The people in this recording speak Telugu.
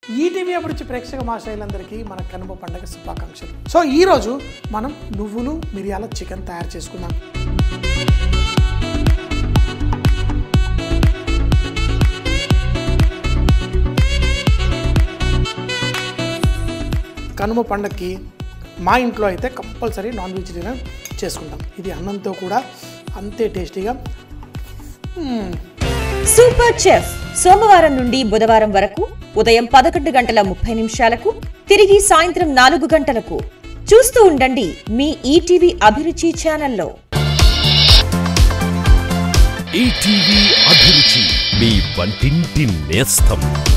ఈటీవీ అభిరుచి ప్రేక్షక మాస్టర్లందరికీ మన కనుమ పండగ శుభాకాంక్షలు సో ఈరోజు మనం నువ్వులు మిరియాల చికెన్ తయారు చేసుకుందాం కనుమ పండగకి మా ఇంట్లో అయితే కంపల్సరీ నాన్ వెజిటేరియన్ చేసుకుంటాం ఇది అన్నంతో కూడా అంతే టేస్టీగా సూపర్ చెఫ్ సోమవారం నుండి బుధవారం వరకు ఉదయం పదకొండు గంటల ముప్పై నిమిషాలకు తిరిగి సాయంత్రం నాలుగు గంటలకు చూస్తూ ఉండండి మీ ఈటీవీ అభిరుచి ఛానల్లో ఈటీవీ అభిరుచి మీ వంటింటి నేస్తం